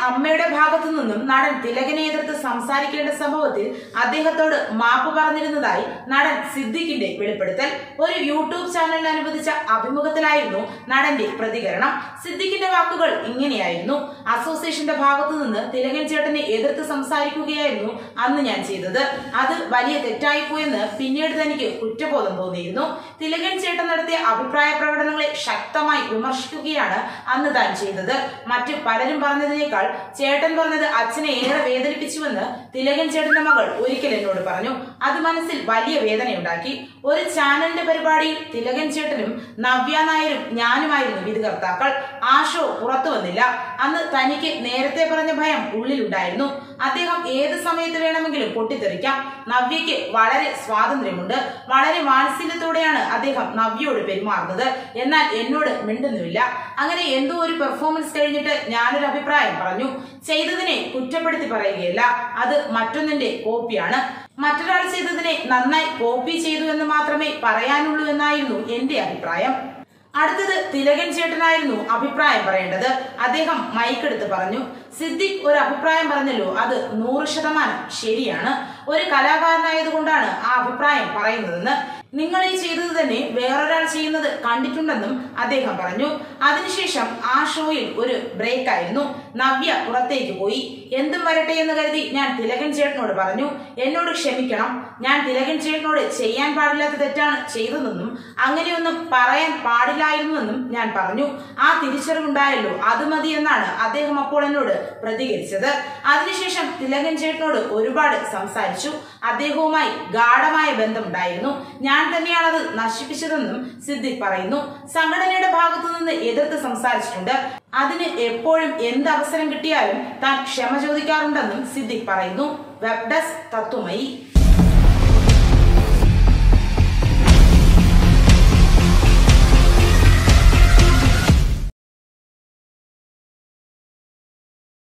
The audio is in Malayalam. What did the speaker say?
അമ്മയുടെ ഭാഗത്തു നിന്നും നടൻ തിലകനെ എതിർത്ത് സംസാരിക്കേണ്ട സംഭവത്തിൽ അദ്ദേഹത്തോട് മാപ്പ് പറഞ്ഞിരുന്നതായി നടൻ സിദ്ദിഖിന്റെ വെളിപ്പെടുത്തൽ ഒരു യൂട്യൂബ് ചാനലിന് അനുവദിച്ച അഭിമുഖത്തിലായിരുന്നു നടന്റെ പ്രതികരണം സിദ്ദിഖിന്റെ വാക്കുകൾ ഇങ്ങനെയായിരുന്നു അസോസിയേഷന്റെ ഭാഗത്തു നിന്ന് തിലകൻ ചേട്ടനെ എതിർത്ത് സംസാരിക്കുകയായിരുന്നു അന്ന് ഞാൻ ചെയ്തത് അത് വലിയ തെറ്റായിപ്പോയെന്ന് പിന്നീട് തനിക്ക് കുറ്റബോധം തോന്നിയിരുന്നു തിലകൻ ചേട്ടൻ നടത്തിയ അഭിപ്രായ പ്രകടനങ്ങളെ ശക്തമായി വിമർശിക്കുകയാണ് അന്ന് താൻ ചെയ്തത് മറ്റു പലരും പറഞ്ഞതിനേക്കാൾ ചേട്ടൻ പറഞ്ഞത് അച്ഛനെ ഏറെ വേദനിപ്പിച്ചുവെന്ന് തിലകൻ ചേട്ടന്റെ മകൾ ഒരിക്കൽ എന്നോട് പറഞ്ഞു അത് മനസ്സിൽ വലിയ വേദനയുണ്ടാക്കി ഒരു ചാനലിന്റെ പരിപാടിയിൽ തിലകൻ ചേട്ടനും നവ്യ നായരും ഞാനുമായിരുന്നു വിധികർത്താക്കൾ ആ ഷോ പുറത്തു വന്നില്ല അന്ന് തനിക്ക് നേരത്തെ പറഞ്ഞ ഭയം ഉള്ളിലുണ്ടായിരുന്നു അദ്ദേഹം ഏത് സമയത്ത് വേണമെങ്കിലും പൊട്ടിത്തെറിക്കാം നവ്യയ്ക്ക് വളരെ സ്വാതന്ത്ര്യമുണ്ട് വളരെ വാത്സല്യത്തോടെയാണ് അദ്ദേഹം നവ്യയോട് പെരുമാറുന്നത് എന്നാൽ എന്നോട് മിണ്ടുന്നുമില്ല അങ്ങനെ എന്തോ ഒരു പെർഫോമൻസ് കഴിഞ്ഞിട്ട് ഞാനൊരു അഭിപ്രായം പറഞ്ഞു ചെയ്തതിനെ കുറ്റപ്പെടുത്തി പറയുകയല്ല അത് മറ്റൊന്നിന്റെ കോപ്പിയാണ് മറ്റൊരാൾ ചെയ്തതിനെ നന്നായി കോപ്പി ചെയ്തു എന്ന് മാത്രമേ പറയാനുള്ളൂ എന്നായിരുന്നു എന്റെ അഭിപ്രായം അടുത്തത് തിലകൻ ചേട്ടനായിരുന്നു അഭിപ്രായം പറയേണ്ടത് അദ്ദേഹം മൈക്കെടുത്ത് പറഞ്ഞു സിദ്ദിഖ് ഒരു അഭിപ്രായം പറഞ്ഞല്ലോ അത് നൂറ് ശതമാനം ശരിയാണ് ഒരു കലാകാരനായതുകൊണ്ടാണ് ആ അഭിപ്രായം പറയുന്നതെന്ന് നിങ്ങൾ ഈ ചെയ്തത് തന്നെ വേറൊരാൾ ചെയ്യുന്നത് കണ്ടിട്ടുണ്ടെന്നും അദ്ദേഹം പറഞ്ഞു അതിനുശേഷം ആ ഷോയിൽ ഒരു ബ്രേക്ക് ആയിരുന്നു നവ്യ പുറത്തേക്ക് പോയി എന്തും വരട്ടെ എന്ന് കരുതി ഞാൻ തിലകൻ ചേട്ടനോട് പറഞ്ഞു എന്നോട് ക്ഷമിക്കണം ഞാൻ തിലകൻ ചേട്ടനോട് ചെയ്യാൻ പാടില്ലാത്ത തെറ്റാണ് ചെയ്തതെന്നും അങ്ങനെയൊന്നും പറയാൻ പാടില്ലായിരുന്നുവെന്നും ഞാൻ പറഞ്ഞു ആ തിരിച്ചറിവുണ്ടായല്ലോ അത് മതി എന്നാണ് അദ്ദേഹം അപ്പോൾ എന്നോട് പ്രതികരിച്ചത് അതിനുശേഷം തിലകൻ ചേട്ടനോട് ഒരുപാട് സംസാരിച്ചു അദ്ദേഹവുമായി ഗാഠമായ ബന്ധമുണ്ടായിരുന്നു ഞാൻ തന്നെയാണ് അത് നശിപ്പിച്ചതെന്നും സിദ്ദിഖ് പറയുന്നു സംഘടനയുടെ ഭാഗത്തു നിന്ന് എതിർത്ത് സംസാരിച്ചിട്ടുണ്ട് അതിന് എപ്പോഴും എന്ത് അവസരം കിട്ടിയാലും താൻ ക്ഷമ ചോദിക്കാറുണ്ടെന്നും സിദ്ദിഖ് പറയുന്നു വെബ് ഡെസ്ക് തത്വമയി